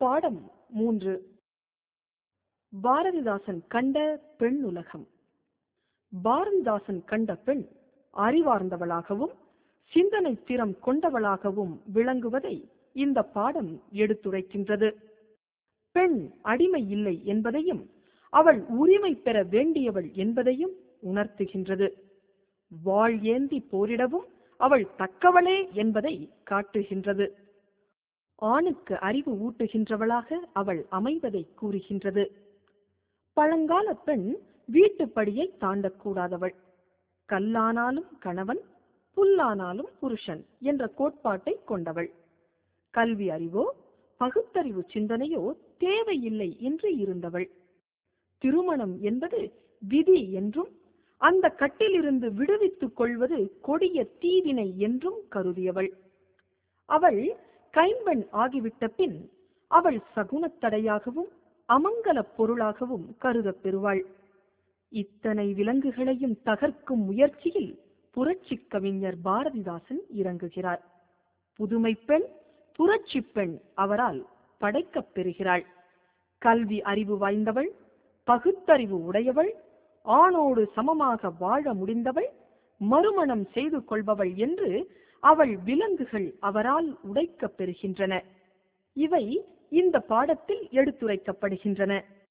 பாடம் மூன்று பாரதிதாசன் கண்ட பெண் உலகம் பாரதிதாசன் கண்ட பெண் அறிவார்ந்தவளாகவும் சிந்தனை திறம் கொண்டவளாகவும் விளங்குவதை இந்த பாடம் எடுத்துரைக்கின்றது பெண் அடிமை இல்லை என்பதையும் அவள் உரிமை பெற வேண்டியவள் என்பதையும் உணர்த்துகின்றது வாழ் ஏந்தி போரிடவும் அவள் தக்கவளே என்பதை காட்டுகின்றது ஆணுக்கு அறிவு ஊட்டுகின்றவளாக அவள் அமைவதை கூறுகின்றது பழங்கால பெண் வீட்டுப்படியை தாண்டக்கூடாதவள் கல்லானாலும் கணவன் புல்லானாலும் புருஷன் என்ற கோட்பாட்டை கொண்டவள் கல்வி அறிவோ பகுத்தறிவு சிந்தனையோ தேவையில்லை என்று இருந்தவள் திருமணம் என்பது விதி என்றும் அந்த கட்டிலிருந்து விடுவித்துக் கொள்வது கொடிய தீவினை என்றும் கருதியவள் அவள் கைம்பெண் ஆகிவிட்ட பின் அவள் சகுனத்தடையாகவும் அமங்கலப் பொருளாகவும் கருதப் பெறுவாள் இத்தனை விலங்குகளையும் தகர்க்கும் முயற்சியில் புரட்சி கவிஞர் பாரதிதாசன் இறங்குகிறார் புதுமை பெண் புரட்சி பெண் அவரால் படைக்கப் பெறுகிறாள் கல்வி அறிவு வாய்ந்தவள் பகுத்தறிவு உடையவள் ஆணோடு சமமாக வாழ முடிந்தவள் மறுமணம் செய்து கொள்பவள் என்று அவள் விலங்குகள் அவரால் உடைக்கப் பெறுகின்றன இவை இந்த பாடத்தில் எடுத்துரைக்கப்படுகின்றன